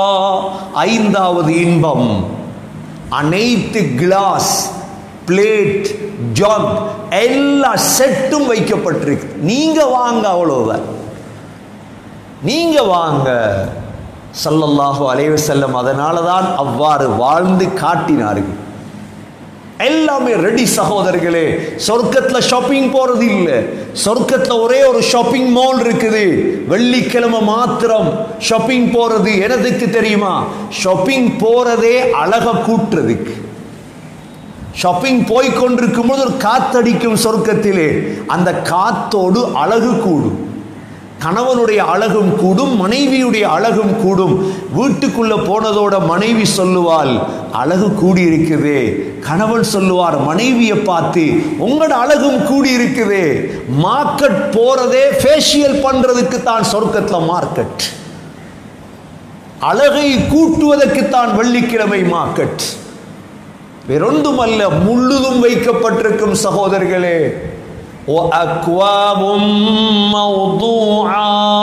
ஐந்தாவது இன்பம் அனைத்து கிளாஸ் பிளேட் ஜாக் எல்லா செட்டும் வைக்கப்பட்டிருக்கு நீங்க வாங்க அவ்வளவுதான் நீங்க வாங்க ஸல்லல்லாஹு அலைஹி வஸல்லம் அதனால தான் அவ்வாறு வாழ்ந்து காட்டினார்கள் எல்லாமே ரெடி சகோதரர்களே சொர்க்கத்துல ஷாப்பிங் போறது இல்ல சொர்க்கத்துல ஒரே ஒரு ஷாப்பிங் மால் இருக்குது வெள்ளிக்கிழமை மாத்திரம் ஷாப்பிங் போறது எனதுக்கு தெரியுமா ஷாப்பிங் போறதே அழக கூட்டுறதுக்கு ஷாப்பிங் போய் கொண்டிருக்கும் போது ஒரு காத்தடிக்கும் சொர்க்கத்திலே அந்த காத்தோடு அழகு கூடும் கணவனுடைய அழகும் கூடும் மனைவியுடைய அழகும் கூடும் வீட்டுக்குள்ள போனதோட மனைவி சொல்லுவாள் அழகு கூடி இருக்குதே கணவன் சொல்லுவார் மனைவியை பார்த்து உங்களோட அழகும் கூடி இருக்குதே மார்க்கெட் போறதே ஃபேஷியல் பண்றதுக்கு தான் சொர்க்கத்துல மார்க்கெட் அழகை கூட்டுவதற்கு தான் வெள்ளிக்கிழமை மார்க்கெட் வேறொன்றுமல்ல முழுதும் வைக்கப்பட்டிருக்கும் சகோதரர்களே وأكواب موضوعة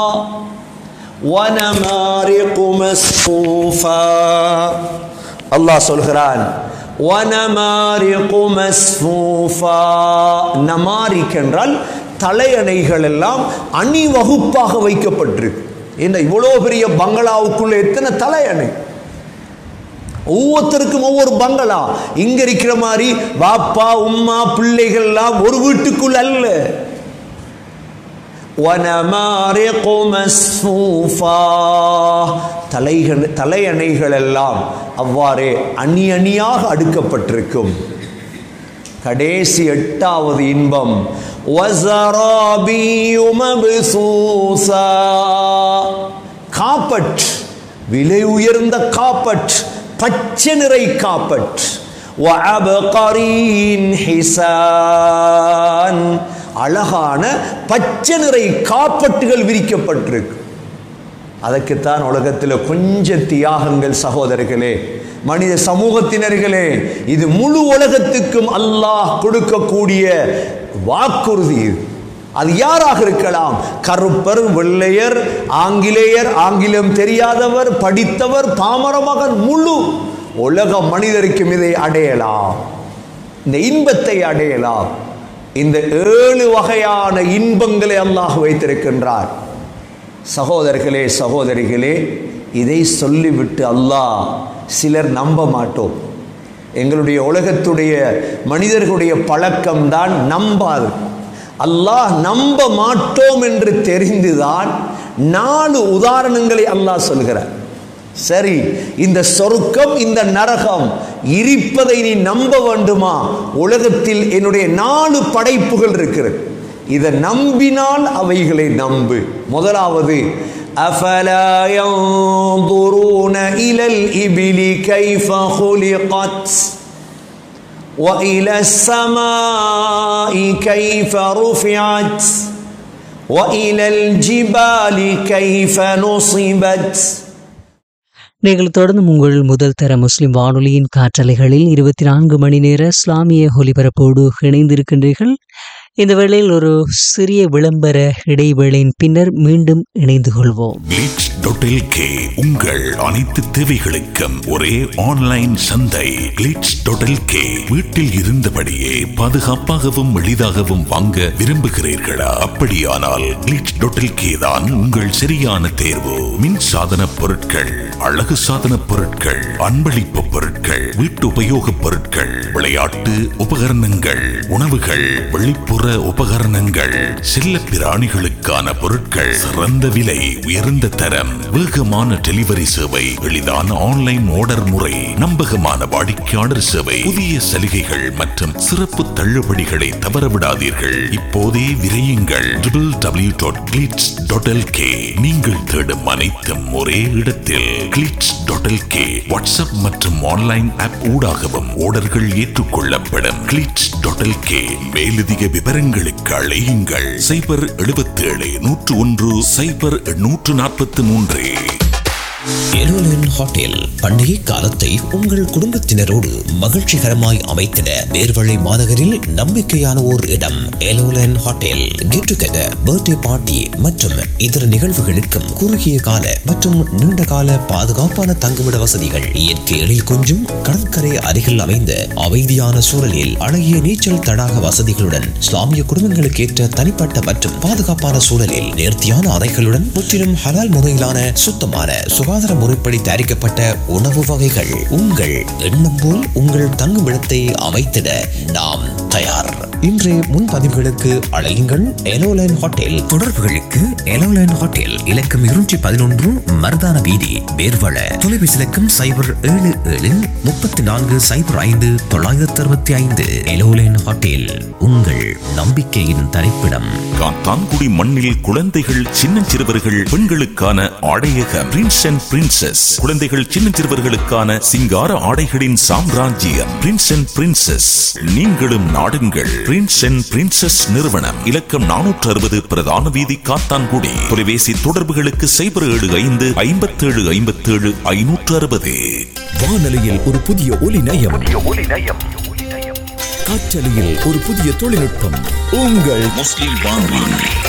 ونمارق مصفوفة அல்லாஹ் சொல்கிறான் وَنَمَارِقُ مَصْفُوفًا நமாரிக் என்றால் தலையணைகள் எல்லாம் அணிவகுப்பாக வைக்கப்பட்டிருக்கு என்ன இவ்வளோ பெரிய பங்களாவுக்குள்ள எத்தனை தலையணை ஒவ்வொருத்தருக்கும் ஒவ்வொரு பங்களா இங்க இருக்கிற மாதிரி பாப்பா உம்மா பிள்ளைகள் எல்லாம் ஒரு வீட்டுக்குள் அல்ல وَنَمَارِقُ مَصْفُوفًا தலைகள் தலையணைகள் எல்லாம் அவ்வாறே அணி அணியாக அடுக்கப்பட்டிருக்கும் கடைசி எட்டாவது இன்பம் وَزَرَابِيُّ مَبْثُوثًا காப்பட் விலை உயர்ந்த காப்பட் பச்சை நிறை காப்பட் وَعَبْقَرِيٍ حِسَانٍ அழகான பச்சை நிறை காப்பட்டுகள் விரிக்கப்பட்டிருக்கு அதற்குத்தான் உலகத்தில் கொஞ்சம் தியாகங்கள் சகோதரர்களே மனித சமூகத்தினர்களே இது முழு உலகத்துக்கும் அல்லாஹ் கொடுக்கக்கூடிய வாக்குறுதி இது அது யாராக இருக்கலாம் கருப்பர் வெள்ளையர் ஆங்கிலேயர் ஆங்கிலம் தெரியாதவர் படித்தவர் பாமர மகன் முழு உலக மனிதருக்கும் இதை அடையலாம் இந்த இன்பத்தை அடையலாம் இந்த ஏழு வகையான இன்பங்களை அல்லாஹ் வைத்திருக்கின்றார் சகோதரர்களே சகோதரிகளே இதை சொல்லிவிட்டு அல்லாஹ் சிலர் நம்ப மாட்டோம் எங்களுடைய உலகத்துடைய மனிதர்களுடைய பழக்கம்தான் நம்பாது அல்லாஹ் நம்ப மாட்டோம் என்று தெரிந்துதான் நாலு உதாரணங்களை அல்லாஹ் சொல்கிறார் சரி இந்த சொருக்கம் இந்த நரகம் இருப்பதை நீ நம்ப வேண்டுமா உலகத்தில் என்னுடைய நாலு படைப்புகள் இருக்கிறது இதை நம்பினால் அவைகளை நம்பு முதலாவது أفلا ينظرون إلى الإبل كيف خلقت وإلى السماء كيف رفعت وإلى الجبال كيف نصبت நீங்கள் தொடர்ந்து உங்கள் முதல் தர முஸ்லிம் வானொலியின் காற்றலைகளில் இருபத்தி நான்கு மணி நேர இஸ்லாமிய ஒலிபரப்போடு இணைந்திருக்கின்றீர்கள் இந்த வேளையில் ஒரு சிறிய விளம்பர இடைவேளையின் பின்னர் மீண்டும் இணைந்து கொள்வோம் கிளிட்ஸ் டாட் கே உங்கள் அனைத்து தேவைகளுக்கும் ஒரே ஆன்லைன் சந்தை கிளிட்ஸ் டாட் கே வீட்டில் இருந்தபடியே பாதுகாப்பாகவும் எளிதாகவும் வாங்க விரும்புகிறீர்களா அப்படியானால் கிளிட்ஸ் டாட் கே தான் உங்கள் சரியான தேர்வு மின் சாதன பொருட்கள் அழகு சாதன பொருட்கள் அன்பளிப்பு பொருட்கள் வீட்டு உபயோகப் பொருட்கள் விளையாட்டு உபகரணங்கள் உணவுகள் வெளிப்புற உபகரணங்கள் செல்ல பிராணிகளுக்கான பொருட்கள் சிறந்த விலை உயர்ந்த தரம் வேகமான டெலிவரி சேவை எளிதான ஆன்லைன் ஆர்டர் முறை நம்பகமான வாடிக்கையாளர் சேவை புதிய சலுகைகள் மற்றும் சிறப்பு தள்ளுபடிகளை தவறவிடாதீர்கள் இப்போதே விரையுங்கள் W dot Glitz dot K நீங்கள் தேடும் அனைத்தும் ஒரே இடத்தில் கிளிட்ஸ் டாட் கே வாட்ஸ்அப் மற்றும் ஆன்லைன் ஆப் ஊடாகவும் ஆர்டர்கள் ஏற்றுக்கொள்ளப்படும் கிளிட்ஸ் டாட் கே மேலதிக விவரங்களுக்கு அழையுங்கள் சைபர் எழுபத்தேழு நூற்று ஒன்று சைபர் நூற்று நாற்பத்தி மூன்று இருளின் எலோலைன் ஹோட்டல் பண்டிகை காலத்தை உங்கள் குடும்பத்தினரோடு மகிழ்ச்சிகரமாய் அமைத்திட நேர்வழி மாநகரில் நம்பிக்கையான ஓர் இடம் எலோலைன் hotel get together birthday party மற்றும் இதர நிகழ்வுகளுக்கும் குறுகிய கால மற்றும் நீண்ட கால பாதுகாப்பான தங்குமிட வசதிகள் இயற்கை எழில் கொஞ்சும் கடற்கரை அருகில் அமைந்த அமைதியான சூழலில் அழகிய நீச்சல் தடாக வசதிகளுடன் இஸ்லாமிய குடும்பங்களுக்கு ஏற்ற தனிப்பட்ட மற்றும் பாதுகாப்பான சூழலில் நேர்த்தியான அறைகளுடன் முற்றிலும் ஹலால் முறையிலான சுத்தமான சுகாதார முறைப்படி தயாரிக்கப்பட்ட உணவு வகைகள் உங்கள் எண்ணம் போல் உங்கள் தங்குமிடத்தை அமைத்திட நாம் தயார் இன்றைய முன்பதிவுகளுக்கு அழையுங்கள் எலோலைன் ஹோட்டல் தொடர்புகளுக்கு எலோலைன் ஹோட்டல் இலக்கம் இருநூற்றி பதினொன்று மருதான வீதி வேர்வள தொலைபேசி இலக்கம் சைபர் ஏழு ஏழு முப்பத்தி நான்கு சைபர் ஐந்து தொள்ளாயிரத்தி அறுபத்தி ஐந்து எலோலைன் ஹோட்டல் உங்கள் நம்பிக்கையின் தரிப்பிடம் காத்தான்குடி மண்ணில் குழந்தைகள் சின்னஞ்சிறுவர்கள் பெண்களுக்கான ஆடையக பிரின்ஸ் அண்ட் பிரின்சஸ் குழந்தைகள் சின்னஞ்சிறுவர்களுக்கான சிங்கார ஆடைகளின் சாம்ராஜ்யம் பிரின்ஸ் அண்ட் பிரின்சஸ் நீங்களும் நாடுங்கள் பிரின்ஸ் அண்ட் பிரின்சஸ் நிறுவனம் இலக்கம் நானூற்று அறுபது பிரதான வீதி காத்தான்குடி தொலைபேசி தொடர்புகளுக்கு சைபர் ஏழு ஐந்து ஐம்பத்தேழு ஐம்பத்தேழு ஐநூற்று அறுபது வானொலியில் ஒரு புதிய ஒலி நயம் காற்றலையில் ஒரு புதிய தொழில்நுட்பம் உங்கள் முஸ்லிம் வானொலி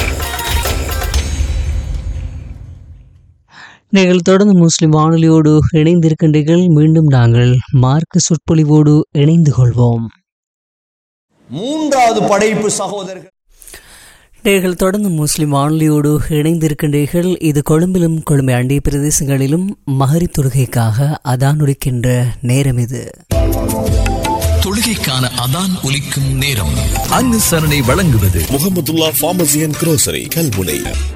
நீங்கள் தொடர்ந்து முஸ்லிம் வானொலியோடு இணைந்திருக்கின்றீர்கள் மீண்டும் நாங்கள் மார்க்க சொற்பொழிவோடு இணைந்து கொள்வோம் மூன்றாவது படைப்பு சகோதரர்கள் நீங்கள் தொடர்ந்து முஸ்லிம் வானொலியோடு இணைந்திருக்கின்றீர்கள் இது கொழும்பிலும் கொழும்பை அண்டிய பிரதேசங்களிலும் மகரி தொழுகைக்காக அதான் உடிக்கின்ற நேரம் இது தொழுகைக்கான அதான் ஒலிக்கும் நேரம் அனுசரணை வழங்குவது Mohamedulla pharmacy and grocery Kalmunai